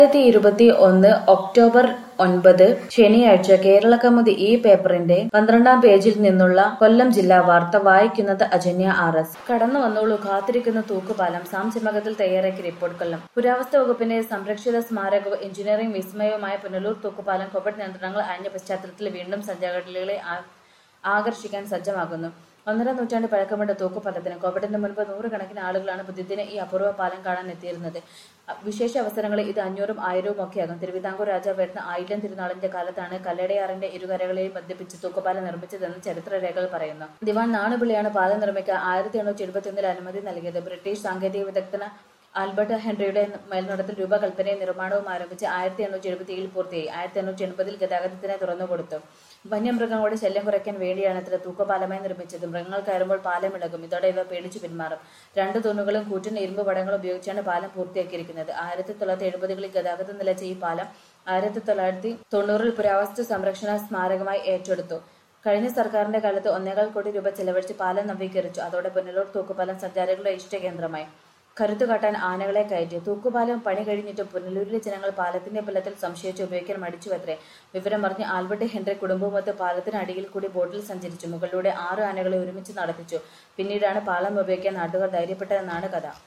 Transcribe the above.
രണ്ടായിരത്തി ഇരുപത്തി ഒന്ന് ഒക്ടോബർ ഒൻപത് ശനിയാഴ്ച കേരളകൗമുദി ഈ പേപ്പറിന്റെ പന്ത്രണ്ടാം പേജിൽ നിന്നുള്ള കൊല്ലം ജില്ലാ വാർത്ത വായിക്കുന്നത് അജന്യ ആർ എസ് കടന്നു വന്നോളൂ കാത്തിരിക്കുന്ന തൂക്കുപാലം സാം ചെമ്മകത്തിൽ തയ്യാറാക്കിയ റിപ്പോർട്ട് കൊല്ലം പുരാവസ്തു വകുപ്പിന്റെ സംരക്ഷിത സ്മാരകവും എഞ്ചിനീയറിംഗ് വിസ്മയവുമായ പുനലൂർ തൂക്കുപാലം കോവിഡ് നിയന്ത്രണങ്ങൾ അയഞ്ഞ പശ്ചാത്തലത്തിൽ വീണ്ടും സഞ്ചാരികളെ ആ- ആകർഷിക്കാൻ സജ്ജമാകുന്നു ഒന്നര നൂറ്റാണ്ട് പഴക്കമുള്ള തൂക്കുപാലത്തിന് കോവിഡിന് മുൻപ് നൂറുകണക്കിന് ആളുകളാണ് ബുദ്ധിദിന ഈ അപൂർവ പാലം കാണാൻ എത്തിയിരുന്നത് അ- വിശേഷ അവസരങ്ങളിൽ ഇത് അഞ്ഞൂറും ആയിരവും ഒക്കെയാകും തിരുവിതാംകൂർ രാജാവ് വരുന്ന ആയില്യം തിരുനാളിന്റെ കാലത്താണ് കല്ലടയാറിന്റെ ഇരുകരകളെയും ബന്ധിപ്പിച്ച് തൂക്കുപാലം നിർമ്മിച്ചതെന്ന് ചരിത്രരേഖകൾ പറയുന്നു ദിവാൻ നാണുപിള്ളിയാണ് പാലം നിർമ്മിക്കാൻ ആയിരത്തി എണ്ണൂറ്റി എഴുപത്തി അനുമതി നൽകിയത് ബ്രിട്ടീഷ് സാങ്കേതിക വിദഗ്ധന ആൽബർട്ട് ഹെൻറിയുടെ മേൽനോട്ടത്തിൽ രൂപകൽപ്പനയും നിർമ്മാണവും ആരംഭിച്ച് ആയിരത്തി എണ്ണൂറ്റി എഴുപത്തി ഏഴിൽ പൂർത്തിയായി ആയിരത്തി എണ്ണൂറ്റി എൺപതിൽ ഗതാഗതത്തിന് തുറന്നുകൊടുത്തു വന്യമൃഗങ്ങളുടെ ശല്യം കുറയ്ക്കാൻ വേണ്ടിയാണ് ഇത്ര തൂക്കപാലമായി നിർമ്മിച്ചത് മൃഗങ്ങൾ കയറുമ്പോൾ പാലം ഇളകും ഇതോടെ ഇവ പേടിച്ചു പിന്മാറും രണ്ട് തൂണുകളും കൂറ്റൻ ഇരുമ്പ് പടങ്ങളും ഉപയോഗിച്ചാണ് പാലം പൂർത്തിയാക്കിയിരിക്കുന്നത് ആയിരത്തി തൊള്ളായിരത്തി എഴുപതുകളിൽ ഗതാഗതം നിലച്ച ഈ പാലം ആയിരത്തി തൊള്ളായിരത്തി തൊണ്ണൂറിൽ പുരാവസ്തു സംരക്ഷണ സ്മാരകമായി ഏറ്റെടുത്തു കഴിഞ്ഞ സർക്കാരിന്റെ കാലത്ത് ഒന്നേകാൽ കോടി രൂപ ചെലവഴിച്ച് പാലം നവീകരിച്ചു അതോടെ പുനലൂർ തൂക്കുപാലം സഞ്ചാരികളുടെ ഇഷ്ടകേന്ദ്രമായി കരുത്തു കാട്ടാൻ ആനകളെ കയറ്റി തൂക്കുപാലം പണി കഴിഞ്ഞിട്ടും പുനലൂരിലെ ജനങ്ങൾ പാലത്തിന്റെ ബലത്തിൽ സംശയിച്ച് ഉപയോഗിക്കാൻ മടിച്ചുവത്രേ വിവരമറിഞ്ഞ് ആൽബർട്ട് ഹെൻറി കുടുംബവുമൊത്ത് പാലത്തിന് അടിയിൽ കൂടി ബോട്ടിൽ സഞ്ചരിച്ചു മുകളിലൂടെ ആറ് ആനകളെ ഒരുമിച്ച് നടത്തിച്ചു പിന്നീടാണ് പാലം ഉപയോഗിക്കാൻ നാട്ടുകാർ ധൈര്യപ്പെട്ടതെന്നാണ് കഥ